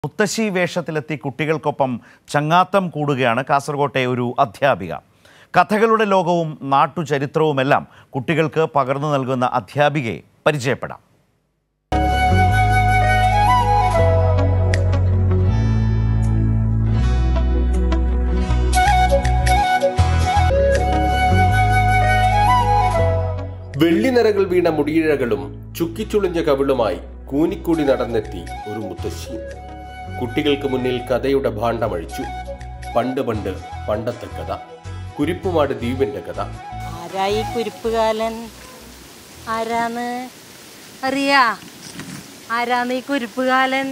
മുത്തശ്ശി വേഷത്തിലെത്തി കുട്ടികൾക്കൊപ്പം ചങ്ങാത്തം കൂടുകയാണ് കാസർകോട്ടെ ഒരു അധ്യാപിക കഥകളുടെ ലോകവും നാട്ടുചരിത്രവുമെല്ലാം കുട്ടികൾക്ക് പകർന്നു നൽകുന്ന അധ്യാപികയെ പരിചയപ്പെടാം വെള്ളിനിറകൾ വീണ മുടിയിഴകളും ചുക്കിച്ചുളിഞ്ഞ കവിളുമായി കൂനിക്കൂടി നടന്നെത്തി ഒരു മുത്തശ്ശി കുട്ടികൾക്ക് മുന്നിൽ കഥയുടെ ഭാണ്ഡമഴിച്ചു പണ്ട് പണ്ട് പണ്ടത്തെ കഥ കുരിപ്പുമാട് ദ്വീപിന്റെ കഥ ആരായി കുരിപ്പുകാലൻ ആരാന്ന് അറിയാ ആരാന്ന് ഈ കുരിപ്പുകാലൻ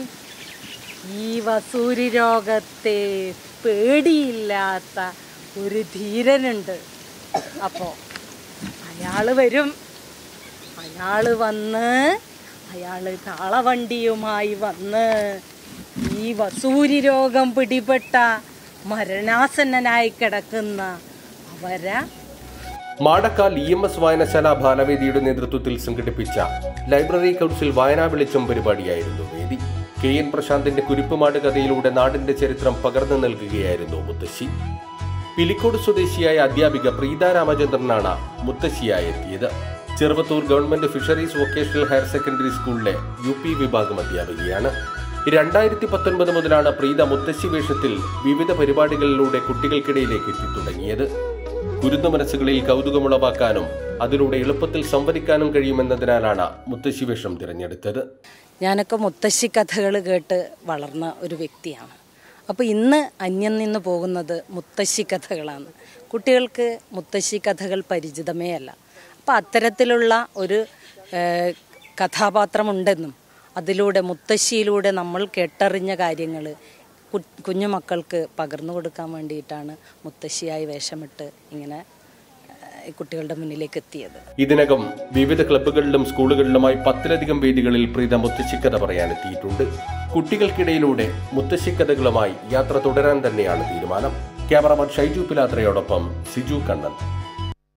ഈ വസൂരി രോഗത്തെ പേടിയില്ലാത്ത ഒരു ധീരനുണ്ട് അപ്പോൾ അയാള് വരും അയാള് വന്ന് അയാള് കാളവണ്ടിയുമായി വന്ന് ഈ വസൂരി രോഗം പിടിപെട്ട മരണാസന്നനായി കിടക്കുന്ന അവരെ മാടക്കാൽ ഇ എം എസ് വായനശാല ബാലവേദിയുടെ നേതൃത്വത്തിൽ സംഘടിപ്പിച്ച ലൈബ്രറി കൗൺസിൽ വായനാ വെളിച്ചം പരിപാടിയായിരുന്നു വേദി കെ എൻ പ്രശാന്തിന്റെ കുരിപ്പുമാട് കഥയിലൂടെ നാടിന്റെ ചരിത്രം പകർന്നു നൽകുകയായിരുന്നു മുത്തശ്ശി പിലിക്കോട് സ്വദേശിയായ അധ്യാപിക പ്രീത രാമചന്ദ്രനാണ് മുത്തശ്ശിയായി എത്തിയത് Cheruvathur government fisheries vocational higher secondary സ്കൂളിലെ യു പി വിഭാഗം അധ്യാപികയാണ് രണ്ടായിരത്തി പത്തൊൻപത് മുതലാണ് പ്രീത മുത്തശ്ശി വേഷത്തിൽ വിവിധ പരിപാടികളിലൂടെ കുട്ടികൾക്കിടയിലേക്ക് എത്തിത്തുടങ്ങിയത് കുരുന്ന മനസ്സുകളിൽ കൗതുകമുളവാക്കാനും അതിലൂടെ എളുപ്പത്തിൽ സംവദിക്കാനും കഴിയുമെന്നതിനാലാണ് മുത്തശ്ശി വേഷം തിരഞ്ഞെടുത്തത് ഞാനൊക്കെ മുത്തശ്ശി കഥകൾ കേട്ട് വളർന്ന ഒരു വ്യക്തിയാണ് അപ്പോൾ ഇന്ന് അന്യം നിന്ന് പോകുന്നത് മുത്തശ്ശി കഥകളാണ് കുട്ടികൾക്ക് മുത്തശ്ശി കഥകൾ പരിചിതമേ അല്ല അപ്പോൾ അത്തരത്തിലുള്ള ഒരു ഏഹ്, കഥാപാത്രമുണ്ടെന്നും അതിലൂടെ മുത്തശ്ശിയിലൂടെ നമ്മൾ കേട്ടറിഞ്ഞ കാര്യങ്ങൾ കുഞ്ഞുമക്കൾക്ക് പകർന്നു കൊടുക്കാൻ വേണ്ടിയിട്ടാണ് മുത്തശ്ശിയായി വേഷമിട്ട് ഇങ്ങനെ ഏഹ്, കുട്ടികളുടെ മുന്നിലേക്ക് എത്തിയത് ഇതിനകം വിവിധ ക്ലബ്ബുകളിലും സ്കൂളുകളിലുമായി പത്തിലധികം വേദികളിൽ പ്രീത മുത്തശ്ശിക്കഥ പറയാനെത്തിയിട്ടുണ്ട് കുട്ടികൾക്കിടയിലൂടെ മുത്തശ്ശിക്കഥകളുമായി യാത്ര തുടരാൻ തന്നെയാണ് തീരുമാനം ക്യാമറമാൻ ഷൈജു പിലാത്രയോടൊപ്പം സിജു കണ്ണൻ